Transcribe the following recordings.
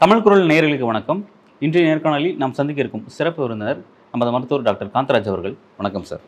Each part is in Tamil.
தமிழ் குரல் நேயர்களுக்கு வணக்கம் இன்றைய நேர்காணலில் நாம் சந்திக்க இருக்கும் சிறப்பு விருந்தினர் நமது மருத்துவர் டாக்டர் காந்தராஜ் அவர்கள் வணக்கம் சார்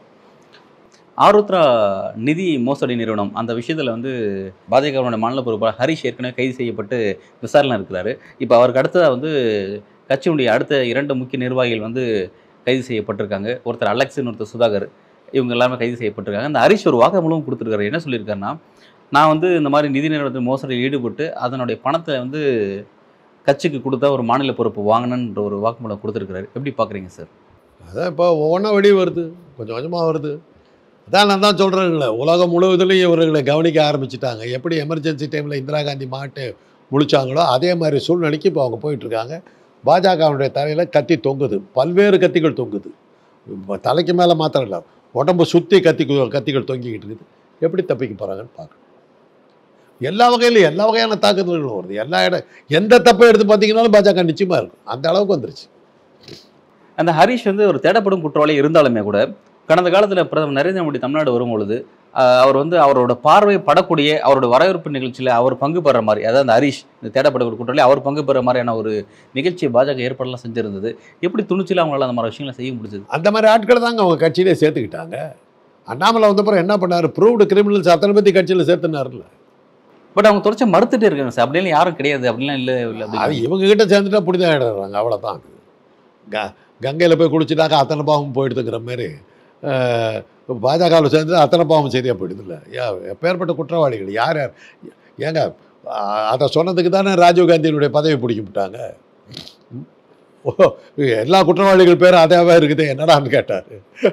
ஆருத்ரா நிதி மோசடி நிறுவனம் அந்த விஷயத்தில் வந்து பாஜகவுடைய மாநில பொறுப்பாளர் ஹரிஷ் ஏற்கனவே கைது செய்யப்பட்டு விசாரணை இருக்கிறாரு இப்போ அவருக்கு அடுத்ததாக வந்து கட்சியினுடைய அடுத்த இரண்டு முக்கிய நிர்வாகிகள் வந்து கைது செய்யப்பட்டிருக்காங்க ஒருத்தர் அலெக்ஸ் ஒருத்தர் சுதாகர் இவங்க எல்லாமே கைது செய்யப்பட்டிருக்காங்க அந்த ஹரிஷ் ஒரு வாக்குமூலம் கொடுத்துருக்காரு என்ன சொல்லியிருக்காருன்னா நான் வந்து இந்த மாதிரி நிதி நிறுவனத்தில் மோசடியில் ஈடுபட்டு அதனுடைய பணத்தை வந்து கட்சிக்கு கொடுத்தா ஒரு மாநில பொறுப்பு வாங்கினன்ற ஒரு வாக்குமூலம் கொடுத்துருக்காரு எப்படி பார்க்குறீங்க சார் அதான் இப்போ ஒவ்வொன்றா வெளியே வருது கொஞ்சம் கொஞ்சமாக வருது அதான் நான் தான் சொல்கிறேன்ல உலகம் முழுவதுலையும் இவர்களை கவனிக்க ஆரம்பிச்சிட்டாங்க எப்படி எமர்ஜென்சி டைமில் இந்திரா காந்தி மாட்டு முழிச்சாங்களோ அதே மாதிரி சூழ்நிலைக்கு இப்போ அவங்க போயிட்டுருக்காங்க பாஜகவுடைய தலையில் கத்தி தொங்குது பல்வேறு கத்திகள் தொங்குது இப்போ தலைக்கு மேலே மாத்திரம் இல்லை உடம்பு சுற்றி கத்தி கத்திகள் தொங்கிக்கிட்டு இருக்குது எப்படி தப்பிக்க போகிறாங்கன்னு பார்க்கணும் எல்லா வகையிலும் எல்லா வகையான தாக்குதல்களும் வருது எல்லா இடம் எந்த தப்பை எடுத்து பார்த்தீங்கன்னாலும் பாஜக நிச்சயமாக இருக்கும் அந்த அளவுக்கு வந்துருச்சு அந்த ஹரிஷ் வந்து ஒரு தேடப்படும் குற்றவாளி இருந்தாலுமே கூட கடந்த காலத்தில் பிரதமர் நரேந்திர மோடி தமிழ்நாடு வரும்பொழுது ஆஹ், அவர் வந்து அவரோட பார்வை படக்கூடிய அவரோட வரவேற்பு நிகழ்ச்சியில் அவர் பங்கு பெற மாதிரி அதாவது அந்த ஹரிஷ் இந்த தேடப்படும் குற்றவாளி அவர் பங்கு பெற மாதிரியான ஒரு நிகழ்ச்சியை பாஜக ஏற்பாடெல்லாம் செஞ்சிருந்தது எப்படி துணிச்சல அவங்களால அந்த மாதிரி விஷயங்களை செய்ய முடிஞ்சது அந்த மாதிரி ஆட்களை தாங்க அவங்க கட்சியிலே சேர்த்துக்கிட்டாங்க அண்ணாமலை வந்தப்புறம் என்ன பண்ணார் ப்ரூவ்டு கிரிமினல்ஸ் அத்தனை பற்றி கட்சியில் சேர்த்துனார்ல பட் அவங்க தொடர்ச்சி மறுத்துட்டே இருக்காங்க சார் அப்படிலாம் யாரும் கிடையாது அப்படிலாம் இல்லை இல்லை அது அப்படி இவங்க கிட்ட சேர்ந்துட்டா புனிதம் ஆகிடுறாங்க அவ்வளோதான் க கங்கையில் போய் குளிச்சுட்டாக்கா அத்தனை பாவம் போயிடுதுங்கிற மாதிரி அஹ், பாஜகவில் சேர்ந்து அத்தனை பாவம் சரியாக போயிடுதுல்ல யா எப்பேற்பட்ட குற்றவாளிகள் யார் யார் ஏங்க அ- அதை சொன்னதுக்கு தானே ராஜீவ்காந்தியினுடைய பதவி பிடிக்க விட்டாங்க ம். ஓ எல்லா குற்றவாளிகள் பேரும் அதாவே இருக்குது என்னடான்னு கேட்டார்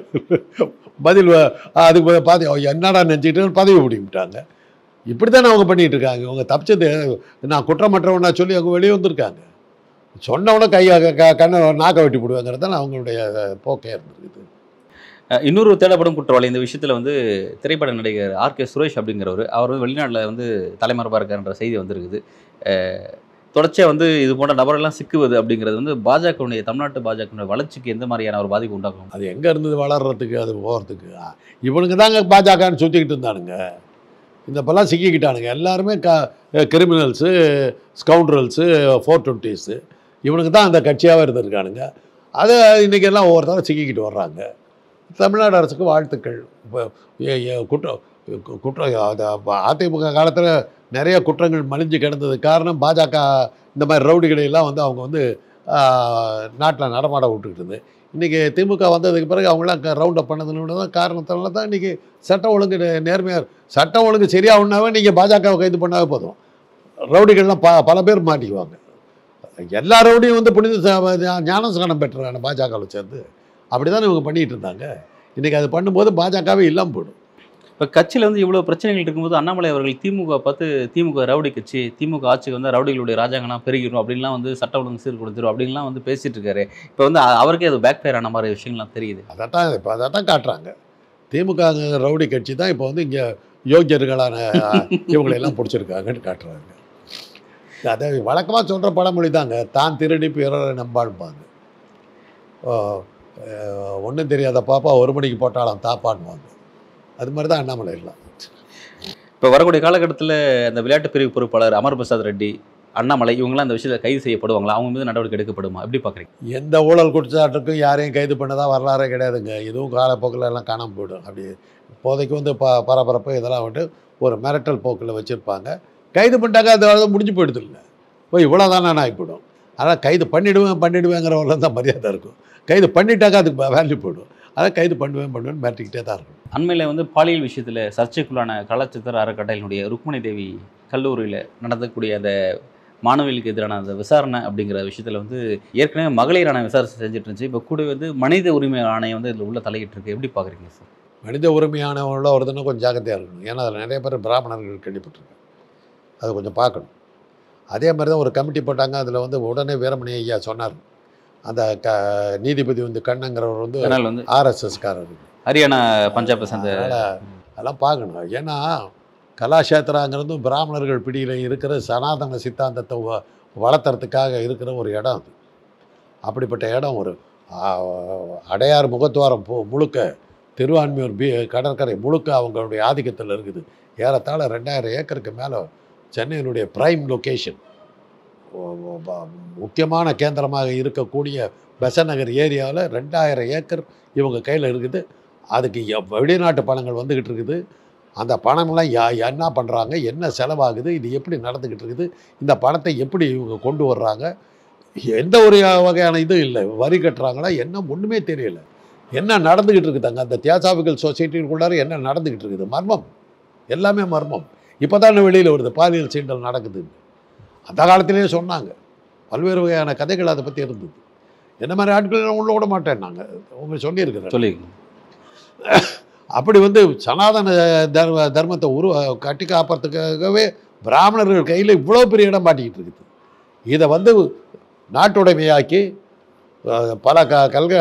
பதில் வ- அதுக்கு ப- பாதி "ஓ, என்னடா நினச்சிக்கிட்டு பதவி பிடிக்க விட்டாங்க இப்படி தானே அவங்க பண்ணிகிட்டு இருக்காங்க இவங்க தப்பிச்சது நான் குற்றமற்றவனா சொல்லி அவங்க வெளியே வந்திருக்காங்க சொன்னவன கையை க- கண்ணை நாக்க வெட்டி போடுவாங்கிறது தான் அவங்களுடைய போக்கே இருந்திருக்குது அஹ் இன்னொரு தேடப்படும் குற்றவாளி இந்த விஷயத்தில் வந்து திரைப்பட நடிகர் ஆர் கே சுரேஷ் அப்படிங்கிறவர் அவர் வந்து வெளிநாட்டில் வந்து தலைமறைவாக இருக்காருன்ற செய்தி வந்திருக்குது அஹ் தொடர்ச்சியாக வந்து இது போன்ற நபரெல்லாம் சிக்குவது அப்படிங்கிறது வந்து பாஜகவுடைய தமிழ்நாட்டு பாஜகவுடைய வளர்ச்சிக்கு எந்த மாதிரியான ஒரு பாதிப்பு உண்டாக்கும் அது எங்கே இருந்தது வளர்றதுக்கு அது போகிறதுக்கு இவனுங்க தாங்க பாஜகன்னு சுற்றிக்கிட்டு இருந்தானுங்க இந்த இப்போல்லாம் சிக்கிக்கிட்டானுங்க எல்லாருமே க கிரிமினல்ஸு ஸ்கவுண்ட்ரல்ஸு ஃபோர் டுவெண்ட்டிஸு இவனுக்கு தான் அந்த கட்சியாகவே இருந்திருக்கானுங்க அதை இன்றைக்கி எல்லாம் ஒவ்வொருத்தரும் சிக்கிக்கிட்டு வர்றாங்க தமிழ்நாடு அரசுக்கு வாழ்த்துக்கள் இப்போ ஏ- ஏ- குற்றம் கு- குற்றம் அது அப்ப அதிமுக காலத்தில் நிறைய குற்றங்கள் மலிஞ்சு கிடந்தது காரணம் பாஜக இந்த மாதிரி ரவுடிகளை எல்லாம் வந்து அவங்க வந்து நாட்டில் நடமாட விட்டுக்கிட்டு இன்றைக்கி திமுக வந்ததுக்கு பிறகு அவங்களாம் ரவுண்ட் அப் பண்ணதுன்னு தான் காரணத்தினால தான் இன்றைக்கி சட்டம் ஒழுங்கு நே- நேர்மையாக சட்டம் ஒழுங்கு சரியாகுனாவே நீங்கள் பாஜகவை கைது பண்ணாவே போதும் ரவுடிகள்லாம் ப பல பேர் மாட்டிக்குவாங்க எல்லா ரவுடியும் வந்து புனித ச- ஞா- ஞானஸ்நானம் பெற்றுறாங்க பாஜகவில் சேர்ந்து அப்படி தான் இவங்க பண்ணிகிட்டு இருந்தாங்க இன்றைக்கி அது பண்ணும்போது பாஜகவே இல்லாமல் போயிடும் இப்போ கட்சியில் வந்து இவ்வளோ பிரச்சனைகள் இருக்கும்போது அண்ணாமலை அவர்கள் திமுக பார்த்து திமுக ரவுடி கட்சி திமுக ஆட்சிக்கு வந்து ரவுடிகளுடைய ராஜாங்கனா பெருகிடும் அப்படின்லாம் வந்து சட்ட ஒழுங்கு சீர்குலைச்சிரும் அப்படின்லாம் வந்து பேசிட்டு இருக்காரு இப்போ வந்து அ- அவருக்கே அது பேக் ஃபயர் ஆன மாதிரி விஷயங்கள்லாம் தெரியுது அதைத்தான் இப்போ அதை தான் காட்டுறாங்க திமுக ரவுடி கட்சி தான் இப்போ வந்து இங்கே யோக்கியர்களான இவங்களையெல்லாம் பிடிச்சிருக்காங்கன்னு காட்டுறாங்க அதை வழக்கமாக சொல்கிற பழமொழி தாங்க தான் திருடி பிறரை நம்பாள்பாங்க ஒன்றும் தெரியாத பாப்பா ஒரு மணிக்கு போட்டாலும் தாப்பான்வாங்க அது மாதிரி தான் அண்ணாமலை எல்லாம் இப்போ வரக்கூடிய காலகட்டத்தில் அந்த விளையாட்டு பிரிவு பொறுப்பாளர் அமர் பிரசாத் ரெட்டி அண்ணாமலை இவங்களாம் அந்த விஷயத்தில் கைது செய்யப்படுவாங்களா அவங்க மீது நடவடிக்கை எடுக்கப்படுமா எப்படி பார்க்குறீங்க எந்த ஊழல் குற்றச்சாட்டுக்கும் யாரையும் கைது பண்ணதா வரலாறே கிடையாதுங்க இதுவும் காலப்போக்கில் எல்லாம் காணாமல் போயிடும் அப்படி இப்போதைக்கு வந்து ப பரபரப்பு இதெல்லாம் வந்து ஒரு மிரட்டல் போக்கில் வச்சுருப்பாங்க கைது பண்ணிட்டாக்க அது அது முடிஞ்சு போயிடுது இல்லை ஓ இவ்வளோ தானே ஆகிப்போயிடும் ஆனால் கைது பண்ணிடுவேன் பண்ணிடுவேங்கிறவங்கள தான் மரியாதை இருக்கும் கைது பண்ணிட்டாக்கா அதுக்கு வேல்யூ போயிடும் அதான் கைது பண்ணுவேன் பண்ணுவேன் மிரட்டிக்கிட்டே தான் இருக்கும் அண்மையில் வந்து பாலியல் விஷயத்தில் சர்ச்சைக்குள்ளான கலாச்சித்திர அறக்கட்டளையினுடைய ருக்மணி தேவி கல்லூரியில் நடந்தக்கூடிய அந்த மாணவிகளுக்கு எதிரான அந்த விசாரணை அப்படிங்கிற விஷயத்தில் வந்து ஏற்கனவே மகளிர் ஆணையம் விசாரணை செஞ்சுட்டு இருந்துச்சு இப்போ கூட வந்து மனித உரிமை ஆணையம் வந்து இதில் உள்ள தலையிட்டு இருக்கு எப்படி பார்க்குறீங்க சார் மனித உரிமையானவங்கள வருதுன்னா கொஞ்சம் ஜாக்கிரதையாக இருக்கணும் ஏன்னா அதில் நிறைய பேர் பிராமணர்கள் கேள்விப்பட்டிருக்கேன் அதை கொஞ்சம் பார்க்கணும் அதே மாதிரி தான் ஒரு கமிட்டி போட்டாங்க அதில் வந்து உடனே வீரமணி ஐயா சொன்னார் அந்த க நீதிபதி வந்து கண்ணங்கிறவர் வந்து அதனால் வந்து ஆர்எஸ்எஸ்காரர் ஹரியானா பஞ்சாபை சேர்ந்த அதனால் அதெல்லாம் பார்க்கணும் ஏன்னா கலாஷேத்திராங்கிறதும் பிராமணர்கள் பிடியில் இருக்கிற சனாதன சித்தாந்தத்தை வ- வளர்த்துறதுக்காக இருக்கிற ஒரு இடம் அது அப்படிப்பட்ட இடம் ஒரு ஆ, அடையார் முகத்துவாரம் போ முழுக்க திருவான்மியூர் பீ கடற்கரை முழுக்க அவங்களுடைய ஆதிக்கத்தில் இருக்குது ஏறத்தாழ ரெண்டாயிரம் ஏக்கருக்கு மேலே சென்னையினுடைய ப்ரைம் லொக்கேஷன் ஒ- ஒ- ப- முக்கியமான கேந்திரமாக இருக்கக்கூடிய பெசநகர் ஏரியாவில் ரெண்டாயிரம் ஏக்கர் இவங்க கையில் இருக்குது அதுக்கு எ- வெளிநாட்டு பணங்கள் வந்துக்கிட்டு இருக்குது அந்த பணமெல்லாம் யா என்ன பண்ணுறாங்க என்ன செலவாகுது இது எப்படி நடந்துக்கிட்டு இருக்குது இந்த பணத்தை எப்படி இவங்க கொண்டு வர்றாங்க எந்த ஒரு வகையான இதுவும் இல்லை வரி கட்டுறாங்களா என்ன ஒன்றுமே தெரியல என்ன நடந்துக்கிட்டு இருக்குதாங்க அந்த தியாசாபிக்கல் சொசைட்டிக்குள்ளார என்ன நடந்துக்கிட்டு இருக்குது மர்மம் எல்லாமே மர்மம் இப்போ தானே வெளியில் வருது பாலியல் சீண்டல் நடக்குது அந்த காலத்திலேயே சொன்னாங்க பல்வேறு வகையான கதைகள் அதை பற்றி இருந்தது என்ன மாதிரி ஆட்கள் உள்ள விட மாட்டேன் நாங்கள் உங்களுக்கு சொல்லியிருக்கிறேன் சொல்லியிருக்கீங்க அப்படி வந்து சனாதன தர்ம தர்மத்தை உருவ கட்டி காப்பறதுக்காகவே பிராமணர்கள் கையில் இவ்வளோ பெரிய இடம் மாட்டிக்கிட்டு இருக்குது இதை வந்து நாட்டுடைமையாக்கி அஹ், பல க கல்க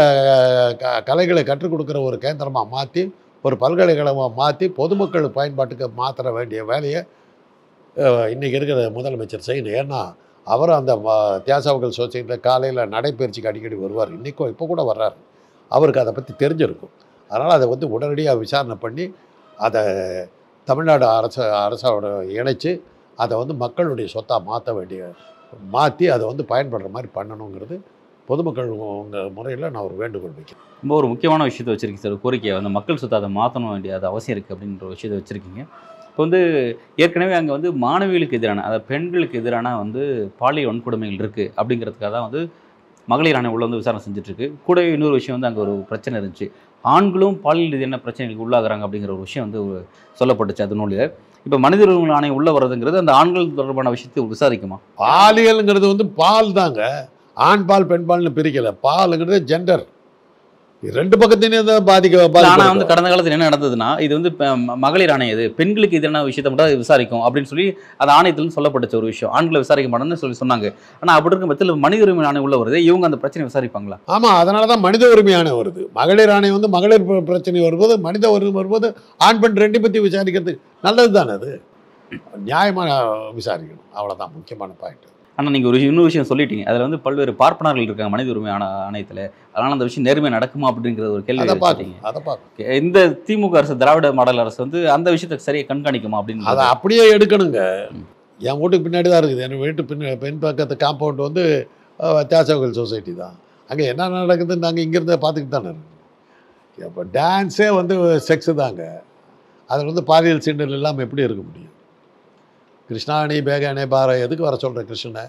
க கலைகளை கற்றுக் கொடுக்குற ஒரு கேந்திரமாக மாற்றி ஒரு பல்கலைக்கழகமாக மாற்றி பொதுமக்கள் பயன்பாட்டுக்கு மாற்ற வேண்டிய வேலையை அஹ், இன்னைக்கு இருக்கிற முதலமைச்சர் செய்யணும் ஏன்னா அவரும் அந்த ம- தியாசவர்கள் சொசைட்டியில் காலையில் நடைப்பயிற்சிக்கு அடிக்கடி வருவார் இன்றைக்கும் இப்போ கூட வர்றாரு அவருக்கு அதை பற்றி தெரிஞ்சிருக்கும் அதனால் அதை வந்து உடனடியாக விசாரணை பண்ணி அதை தமிழ்நாடு அரசு அரசோட இணைச்சு அதை வந்து மக்களுடைய சொத்தாக மாற்ற வேண்டிய மாற்றி அதை வந்து பயன்படுற மாதிரி பண்ணணுங்கிறது பொதுமக்கள் உங்கள் முறையில் நான் ஒரு வேண்டுகோள் வைக்கிறேன் ரொம்ப ஒரு முக்கியமான விஷயத்தை வச்சிருக்கீங்க சார் கோரிக்கையை வந்து மக்கள் சொத்தை அதை மாற்றணும் வேண்டிய அது அவசியம் இருக்குது அப்படின்ற ஒரு விஷயத்தை வச்சுருக்கீங்க இப்போ வந்து ஏற்கனவே அங்கே வந்து மாணவிகளுக்கு எதிரான அதாவது பெண்களுக்கு எதிரான வந்து பாலியல் வன்கொடுமைகள் இருக்குது அப்படிங்கிறதுக்காக தான் வந்து மகளிர் ஆணையம் உள்ள வந்து விசாரணை செஞ்சுட்டு இருக்கு கூடவே இன்னொரு விஷயம் வந்து அங்கே ஒரு பிரச்சனை இருந்துச்சு ஆண்களும் பாலியல் ரீதியான பிரச்சனைகளுக்கு உள்ளாகுறாங்க அப்படிங்கிற ஒரு விஷயம் வந்து ஒரு சொல்லப்பட்டுச்சு அது நூலில் இப்போ மனித உரிமைகள் ஆணையம் உள்ள வர்றதுங்கிறது அந்த ஆண்கள் தொடர்பான விஷயத்தை விசாரிக்குமா பாலியலுங்கிறது வந்து பால் தாங்க ஆண் பால் பெண் பால்னு பிரிக்கல பாலுங்கிறது ஜெண்டர் ரெண்டு பக்கத்தினையும் தான் பாதிக்க ஆனா பாதிக்க வந்து கடந்த காலத்துல என்ன நடந்ததுன்னா இது வந்து பெ- ம- மகளிர் ஆணையம் இது பெண்களுக்கு எதிரான விஷயத்தை மட்டும் அது விசாரிக்கும் அப்படின்னு சொல்லி அது ஆணையத்தில் சொல்லப்பட்டுச்சு ஒரு விஷயம் ஆண்களை விசாரிக்க மாட்டேன்னு சொல்லி சொன்னாங்க ஆனா அப்படி இருக்கும் பட்சத்தில் மனித உரிமை ஆணையம் உள்ள வருது இவங்க அந்த பிரச்சனை விசாரிப்பாங்களா ஆமாம் அதனால தான் மனித உரிமை ஆணையம் வருது மகளிர் ஆணையம் வந்து மகளிர் பிர- பிரச்சனை வரும்போது மனித உரிமை வரும்போது ஆண் பெண் ரெண்டு பற்றி விசாரிக்கிறது நல்லது தானே அது நியாயமாக விசாரிக்கணும் அவ்வளோதான் முக்கியமான பாயிண்ட் ஆனா நீங்க ஒரு இன்னொரு விஷயம் சொல்லிட்டீங்க அதுல வந்து பல்வேறு பார்ப்பனர்கள் இருக்காங்க மனித உரிமை ஆண ஆணையத்துல அதனால அந்த விஷயம் நேர்மை நடக்குமா அப்படிங்கிறது ஒரு கேள்வி அதை வச்சுட்டீங்க பார்க்கணும் அதை பார்க்கணும் இந்த திமுக அரசு திராவிட மாடல் அரசு வந்து அந்த விஷயத்தை சரியா கண்காணிக்குமா அப்படின்னு அதை அப்படியே எடுக்கணுங்க என் வீட்டுக்கு பின்னாடி தான் இருக்குது என் வீட்டு பின்ன பெண் பக்கத்து காம்பவுண்ட் வந்து அஹ், தியாசகர்கள் சொசைட்டி தான் அங்கே என்ன நடக்குதுன்னு நாங்கள் இங்கேருந்து பார்த்துக்கிட்டு தானே இருக்கோம் இப்போ டான்ஸே வந்து செக்ஸு தாங்க அதில் வந்து பாலியல் சீண்டல் இல்லாமல் எப்படி இருக்க முடியும் கிருஷ்ணாணி பேகானே பார எதுக்கு வர சொல்கிற கிருஷ்ணனை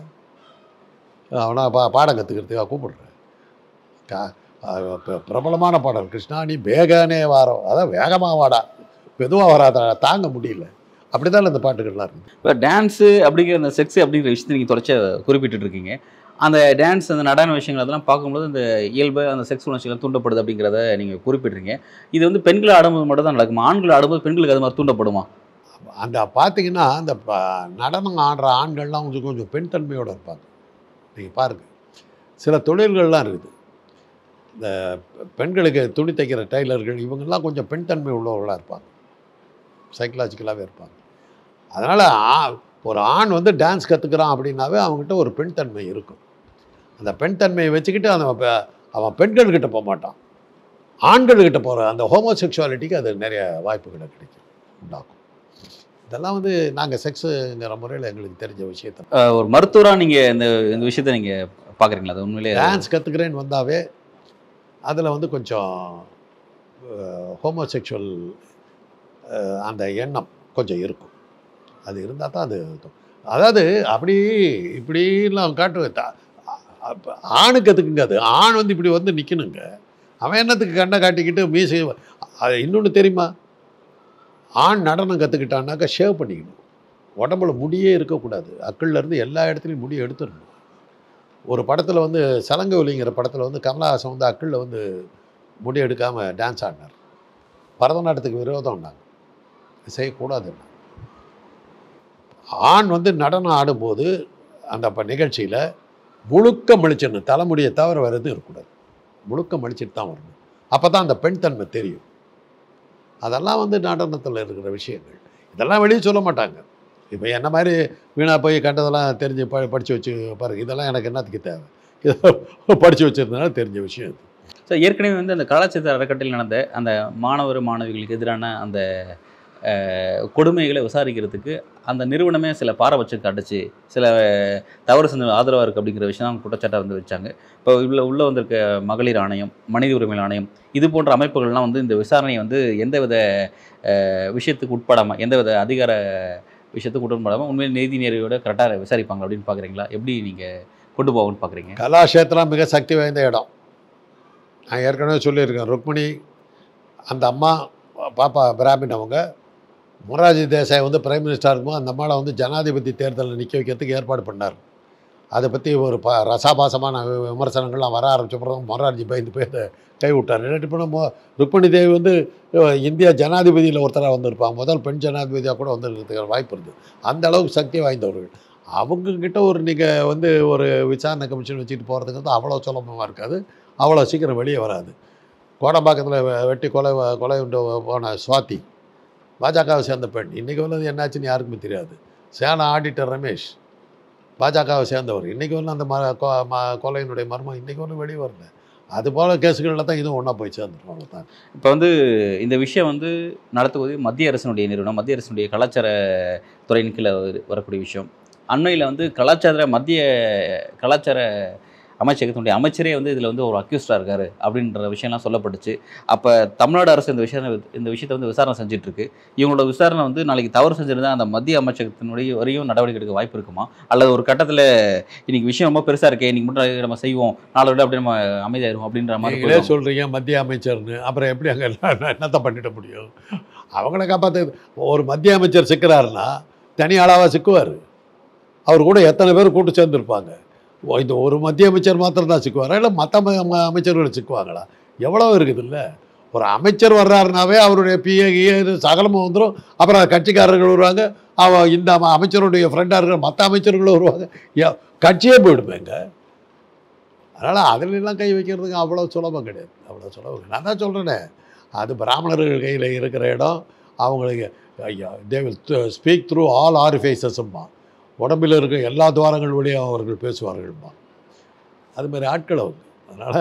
அவனா பா பாடம் கற்றுக்கிறதுக்காக கூப்பிடுறேன் கா அஹ் ப- பிரபலமான பாடல் கிருஷ்ணாணி பேகானே வாரம் அதான் வேகமாக வாடா மெதுவாக வராத தாங்க முடியல அப்படி தான் இந்த பாட்டுகள்லாம் இருக்குது இப்போ டான்ஸு அப்படிங்கிற அந்த செக்ஸ் அப்படிங்கிற விஷயத்தை நீங்கள் தொடர்ச்சி குறிப்பிட்டு இருக்கீங்க அந்த டான்ஸ் அந்த நடன விஷயங்கள் அதெல்லாம் பார்க்கும்போது இந்த இயல்பு அந்த செக்ஸ் உணர்ச்சிகள் தூண்டப்படுது அப்படிங்கிறத நீங்கள் குறிப்பிட்றீங்க இது வந்து பெண்கள் ஆடும்போது மட்டும் தான் நடக்குமா ஆண்கள் ஆடும்போது பெண்களுக்கு அது மாதிரி தூண்டப்படுமா அந்த பார்த்தீங்கன்னா அந்த ப- நடனம் ஆடுற ஆண்கள்லாம் கொஞ்சம் கொஞ்சம் பெண் தன்மையோடு இருப்பாங்க நீங்கள் பாருங்க சில தொழில்கள்லாம் இருக்குது இந்த பெண்களுக்கு துணி தைக்கிற டெய்லர்கள் இவங்கெல்லாம் கொஞ்சம் பெண் தன்மை உள்ளவர்களாக இருப்பாங்க சைக்கலாஜிக்கலாகவே இருப்பாங்க அதனால் ஒரு ஆண் வந்து டான்ஸ் கற்றுக்கிறான் அப்படின்னாவே அவங்ககிட்ட ஒரு பெண் தன்மை இருக்கும் அந்த பெண் தன்மையை வச்சுக்கிட்டு அவன் பெ- அவன் பெண்கள்கிட்ட போக மாட்டான் ஆண்கள்கிட்ட போகிற அந்த ஹோமோசெக்சுவாலிட்டிக்கு அது நிறைய வாய்ப்புகளை கிடைக்கும் உண்டாக்கும் இதெல்லாம் வந்து நாங்கள் செக்ஸுங்கிற முறையில் எங்களுக்கு தெரிஞ்ச விஷயத்த அஹ் ஒரு மருத்துவராக நீங்கள் இந்த இந்த விஷயத்தை நீங்கள் பார்க்குறீங்களா அது உண்மையிலே டான்ஸ் கற்றுக்கிறேன்னு வந்தாவே அதில் வந்து கொஞ்சம் ஹோமோசெக்சுவல் அந்த எண்ணம் கொஞ்சம் இருக்கும் அது இருந்தால் தான் அது அதாவது அப்படி இப்படிலாம் காட்டு த- அப்ப ஆணுக்கு கற்றுக்குங்க அது ஆண் வந்து இப்படி வந்து நிற்கணுங்க அவன் என்னத்துக்கு கண்ணை காட்டிக்கிட்டு மீசை அது இன்னொன்று தெரியுமா ஆண் நடனம் கற்றுக்கிட்டான்னாக்கா ஷேவ் பண்ணிக்கணும் உடம்புல முடியே இருக்கக்கூடாது அக்கள்ல இருந்து எல்லா இடத்துலையும் முடியை எடுத்துடணும் ஒரு படத்தில் வந்து சலங்க ஒலிங்கிற படத்தில் வந்து கமலஹாசன் வந்து அக்கிளில் வந்து முடி எடுக்காமல் டான்ஸ் ஆடினார் பரதநாட்டியத்துக்கு விரோதம்னாங்க செய்யக்கூடாதுன்னா ஆண் வந்து நடனம் ஆடும்போது அந்த ப நிகழ்ச்சியில் முழுக்க மலிச்சிடணும் தலைமுடியை தவிர வேறு எதுவும் இருக்கக்கூடாது முழுக்க மலிச்சிட்டு தான் வரணும் அப்போ தான் அந்த பெண் தன்மை தெரியும் அதெல்லாம் வந்து நடனத்தில் இருக்கிற விஷயங்கள் இதெல்லாம் வெளியே சொல்ல மாட்டாங்க இப்போ என்ன மாதிரி வீணாக போய் கண்டதெல்லாம் தெரிஞ்சு ப படித்து வச்சு பாருங்க இதெல்லாம் எனக்கு என்னத்துக்கு தேவை இதை படித்து வச்சுருந்தனால தெரிஞ்ச விஷயம் இது ஸோ ஏற்கனவே வந்து அந்த கலாச்சார அறக்கட்டளையில் நடந்த அந்த மாணவர் மாணவிகளுக்கு எதிரான அந்த அஹ், கொடுமைகளை விசாரிக்கிறதுக்கு அந்த நிறுவனமே சில பாரபட்சம் காட்டுச்சு சில தவறு செஞ்ச ஆதரவாக இருக்குது அப்படிங்கிற விஷயம் தான் குற்றச்சாட்டாக வந்து வச்சாங்க இப்போ உள்ள உள்ளே வந்திருக்க மகளிர் ஆணையம் மனித உரிமைகள் ஆணையம் இது போன்ற அமைப்புகள்லாம் வந்து இந்த விசாரணையை வந்து எந்தவித அஹ், விஷயத்துக்கு உட்படாமல் எந்தவித அதிகார விஷயத்துக்கு உட்படாமல் உண்மையில் நீதி நேர்வையோட கரெக்டாக விசாரிப்பாங்க அப்படின்னு பார்க்குறீங்களா எப்படி நீங்கள் கொண்டு போகணும்னு பார்க்குறீங்க கலாஷேத்திரம் மிக சக்தி வாய்ந்த இடம் நான் ஏற்கனவே சொல்லியிருக்கேன் ருக்மிணி அந்த அம்மா பாப்பா பிராமின் அவங்க மொரார்ஜி தேசாய் வந்து பிரைம் மினிஸ்டர் இருக்கும்போது அந்த அம்மாவை வந்து ஜனாதிபதி தேர்தலில் நிற்க வைக்கிறதுக்கு ஏற்பாடு பண்ணார் அதை பற்றி ஒரு ப ரசாபாசமான வி- விமர்சனங்கள்லாம் வர ஆரம்பிச்ச பிறகு மொரார்ஜி பயந்து போய் அதை கை விட்டார் இல்லாட்டி போனால் மொ ருக்மிணி தேவி வந்து அஹ், இந்தியா ஜனாதிபதியில் ஒருத்தராக வந்திருப்பாங்க முதல் பெண் ஜனாதிபதியாக கூட வந்திருக்கிறதுக்கு வாய்ப்பு இருக்குது அந்த அளவுக்கு சக்தி வாய்ந்தவர்கள் அவங்கக்கிட்ட ஒரு நீங்கள் வந்து ஒரு விசாரணை கமிஷன் வச்சுட்டு போகிறதுக்கு அவ்வளோ சுலபமாக இருக்காது அவ்வளோ சீக்கிரம் வெளியே வராது கோடம்பாக்கத்தில் வெ- வெட்டி கொலை கொலை உண்டு போன சுவாதி பாஜகவை சேர்ந்த பெண் இன்றைக்கி வந்து என்னாச்சுன்னு யாருக்குமே தெரியாது சேனா ஆடிட்டர் ரமேஷ் பாஜகவை சேர்ந்தவர் இன்றைக்கி வந்து அந்த ம கொ- ம- கொலையினுடைய மர்மம் இன்றைக்கி ஒன்றும் வெளியே வரல அது போல் கேஸுகளில் தான் இதுவும் ஒன்றா போய் சேர்ந்துருவாங்க தான் இப்போ வந்து இந்த விஷயம் வந்து நடத்துவது மத்திய அரசினுடைய நிறுவனம் மத்திய அரசினுடைய கலாச்சார துறையின் கீழே வரு- வரக்கூடிய விஷயம் அண்மையில் வந்து கலாச்சார மத்திய கலாச்சார அமைச்சகத்தினுடைய அமைச்சரே வந்து இதில் வந்து ஒரு அக்யூஸ்டாக இருக்காரு அப்படின்ற விஷயம்லாம் சொல்லப்பட்டுச்சு அப்போ தமிழ்நாடு அரசு இந்த விஷயம் இந்த விஷயத்தை வந்து விசாரணை செஞ்சுட்டு இருக்கு இவங்களோட விசாரணை வந்து நாளைக்கு தவறு செஞ்சிருந்தா அந்த மத்திய அமைச்சகத்தினுடைய வரையும் நடவடிக்கை எடுக்க வாய்ப்பு இருக்குமா அல்லது ஒரு கட்டத்தில் இன்னைக்கு விஷயம் ரொம்ப பெருசாக இருக்கே இன்னைக்கு மட்டும் நம்ம செய்வோம் நாளை விட அப்படியே நம்ம அமைதியாயிருவோம் அப்படின்ற மாதிரி நீங்களே போயிடும். சொல்கிறீங்க மத்திய அமைச்சர்னு அப்புறம் எப்படி அங்கே என்னத்தை பண்ணிட முடியும் அவங்கள காப்பாற்ற ஒரு மத்திய அமைச்சர் சிக்கிறாருன்னா தனி ஆளாவாக சிக்குவார் அவர் கூட எத்தனை பேர் கூட்டு சேர்ந்துருப்பாங்க ஓ, இந்த ஒரு மத்திய அமைச்சர் மாத்திரம் தான் சிக்குவாரா இல்லை மற்ற அமைச்சர்கள் சிக்குவாங்களா எவ்வளோ இருக்குது இல்லை ஒரு அமைச்சர் வர்றாருனாவே அவருடைய பிஏ கிஏ சகலமும் வந்துடும் அப்புறம் கட்சிக்காரர்கள் வருவாங்க அவ இந்த அம- அமைச்சருடைய ஃப்ரெண்டாக இருக்கிற மற்ற அமைச்சர்களும் வருவாங்க ஏ- கட்சியே போயிடுமேங்க அதனால் அதிலெல்லாம் கை வைக்கிறதுக்கு அவ்வளோ சுலபம் கிடையாது அவ்வளோ சுலபம் நான் தான் சொல்கிறேனே அது பிராமணர்கள் கையில் இருக்கிற இடம் அவங்களுக்கு ஐயா they will speak through all ஆரிஃபைசஸ்மா உடம்பில் இருக்க எல்லா துவாரங்கள் வழியாக அவர்கள் பேசுவார்கள்மா அது மாதிரி ஆட்கள் அவங்க அதனால்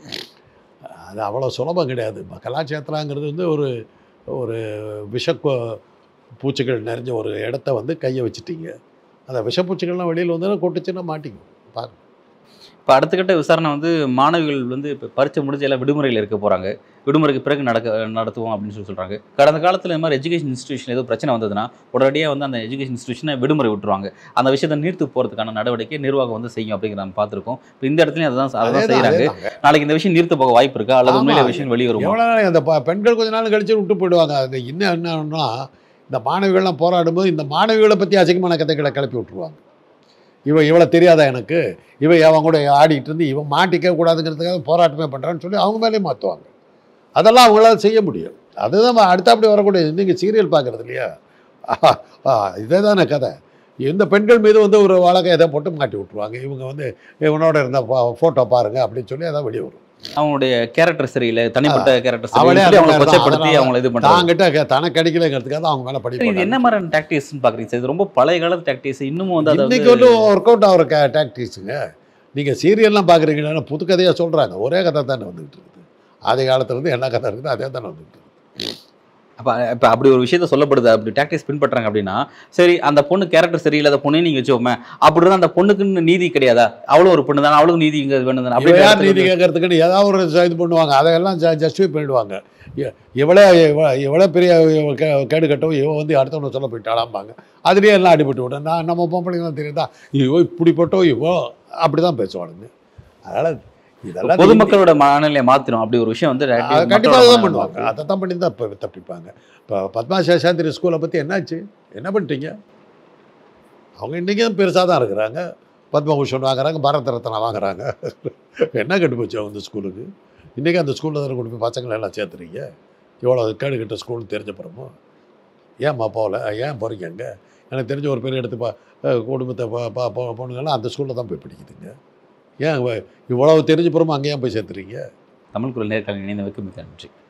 அது அவ்வளோ சுலபம் கிடையாது ம- கலாச்சேத்திராங்கிறது வந்து ஒரு ஒரு விஷ கொ- பூச்சிகள் நிறைஞ்ச ஒரு இடத்த வந்து கையை வச்சுட்டீங்க அந்த விஷப்பூச்சிகள்லாம் வெளியில் வந்து கொட்டுச்சுன்னா மாட்டிக்கும் பாருங்க இப்போ அடுத்த கட்ட விசாரணை வந்து மாணவிகள் வந்து இப்போ பரீட்சை முடிஞ்ச எல்லாம் விடுமுறையில் இருக்க போகிறாங்க விடுமுறைக்கு பிறகு நடக்க நடத்துவோம் அப்படின்னு சொல்லி சொல்கிறாங்க கடந்த காலத்தில் இந்த மாதிரி எஜுகேஷன் இன்ஸ்டியூஷன் ஏதோ பிரச்சனை வந்ததுன்னா உடனடியாக வந்து அந்த எஜுகேஷன் இன்ஸ்டியூஷனை விடுமுறை விட்டுருவாங்க அந்த விஷயத்தை நீர்த்து போகிறதுக்கான நடவடிக்கை நிர்வாகம் வந்து செய்யும் அப்படிங்கிற நம்ம பார்த்துருக்கோம் இப்போ இந்த இடத்துலையும் அதுதான் அதுதான் அதேதான், செய்கிறாங்க அதேதாங்க. நாளைக்கு இந்த விஷயம் நீர்த்து போக வாய்ப்பு இருக்கா அல்லது ஆமா. உண்மையிலே விஷயம் வெளியே வருமா எவ்வளோ நாள் அந்த ப- பெண்கள் கொஞ்ச நாள் கழிச்சு விட்டு போயிடுவாங்க அது இன்னும் என்னன்னா இந்த மாணவிகள்லாம் போராடும்போது இந்த மாணவிகளை பற்றி அசிங்கமான கதைகளை கிளப்பி விட்டுருவாங்க இவன் இவளை தெரியாதா எனக்கு இவன் அவன் கூட ஆடிட்டு இருந்து இவன் மாட்டிக்க கூடாதுங்கிறதுக்காக போராட்டமே பண்ணுறான்னு சொல்லி அவங்க மேலேயும் மாற்றுவாங்க அதெல்லாம் அவங்களால செய்ய முடியும் அதுதான் அடுத்த அப்படி வரக்கூடிய நீங்கள் சீரியல் பார்க்குறது இல்லையா ஆஹா, ஆ, இதே தானே கதை இந்த பெண்கள் மீது வந்து ஒரு வழக்கை எதை போட்டு மாட்டி விட்ருவாங்க இவங்க வந்து இவனோட இருந்த ஃபோட்டோ பாருங்க அப்படின்னு சொல்லி அதான் வெளியே வரும் அவங்களுடைய கேரக்டர் சரியில்லை தனிப்பட்ட கேரக்டர் அவளே சரியில்லை அந்த அவங்களை மாதிரி தான். கொச்சைப்படுத்தி அதனால அவங்களை இது பண்ணுறாங்க தாங்கிட்ட தனக்கு கிடைக்கலங்கிறதுக்காக தான் அவங்க மேலே இது என்ன படிப்பு மாதிரியான டாக்டிக்ஸ்னு பார்க்குறீங்க சார் இது ரொம்ப பழைய காலத்து டாக்டிக்ஸ் இன்னமும் வந்து அதை இன்னைக்கு வந்து வந்து ஒர்க் அவுட் ஆகிற கே டாக்டிக்ஸுங்க நீங்கள் சீரியல்லாம் பார்க்குறீங்கன்னா புது கதையாக சொல்கிறாங்க ஒரே கதை தானே வந்துகிட்டு இருக்குது ஆதி காலத்துலேருந்து என்ன கதை இருக்குது அதே தானே வந்துகிட்டு இருக்குது அப்போ இப்போ அப்படி ஒரு விஷயத்த சொல்லப்படுது அப்படி டாக்டிக்ஸ் பின்பற்றாங்க அப்படின்னா சரி அந்த பொண்ணு கேரக்டர் சரியில்லாத பொண்ணே நீங்கள் வச்சுக்கோமே அப்படி இருந்தால் அந்த பொண்ணுக்குன்னு நீதி கிடையாதா அவ்வளோ ஒரு பொண்ணு தானே அவளுக்கு நீதி இங்கே வேணும் தானே இவ யார் அப்படி நீதி கேட்கறதுக்குன்னு ஏதாவது ஒரு இது பண்ணுவாங்க அதையெல்லாம் ஜஸ்டிஃபை பண்ணிடுவாங்க இ- இவளே இவ- இவளே பெரிய இவ கே- கேடு கட்டவும் இவ வந்து அடுத்தவனை சொல்ல போயிட்டாளாம்பாங்க அதுலேயே எல்லாம் அடிபட்டு விட நான் நம்ம பொம்பளைங்களாம் தெரியுதா இவோ இப்படிப்பட்டோ இவோ அப்படி தான் பேசுவானுங்க அதனால் இதெல்லாம் பொதுமக்களோட மனநிலையை மாத்திரும் அப்படி ஒரு விஷயம் வந்து அது கண்டிப்பாக தான் பண்ணுவாங்க அதை தான் பண்ணி தான் இப்போ தப்பிப்பாங்க இப்போ பத்மா சேஷாந்திரி ஸ்கூலை பற்றி என்னாச்சு என்ன பண்ணிட்டீங்க அவங்க இன்றைக்கும் பெருசாக தான் இருக்கிறாங்க பத்மபூஷன் வாங்குறாங்க பாரத ரத்னா வாங்குறாங்க என்ன கெட்டு போச்சு அவங்க ஸ்கூலுக்கு இன்றைக்கி அந்த ஸ்கூலில் தானே கொண்டு போய் பசங்களை எல்லாம் சேர்த்துறீங்க இவ்வளோ கேடு கெட்ட ஸ்கூல்னு தெரிஞ்சப்புறமோ ஏம்மா போகல ஏன் போகிறீங்க அங்கே எனக்கு தெரிஞ்ச ஒரு பேர் எடுத்து பா அஹ் குடும்பத்தை பா- பா பொ- பொண்ணுங்கெல்லாம் அந்த ஸ்கூலில் தான் போய் படிக்குதுங்க ஏன் இவ்வளவு தெரிஞ்சப்புறமா அங்கே ஏன் போய் சேர்த்துறீங்க தமிழ் குரல் நேர்காணல் இணைந்தமைக்கு மிக நன்றி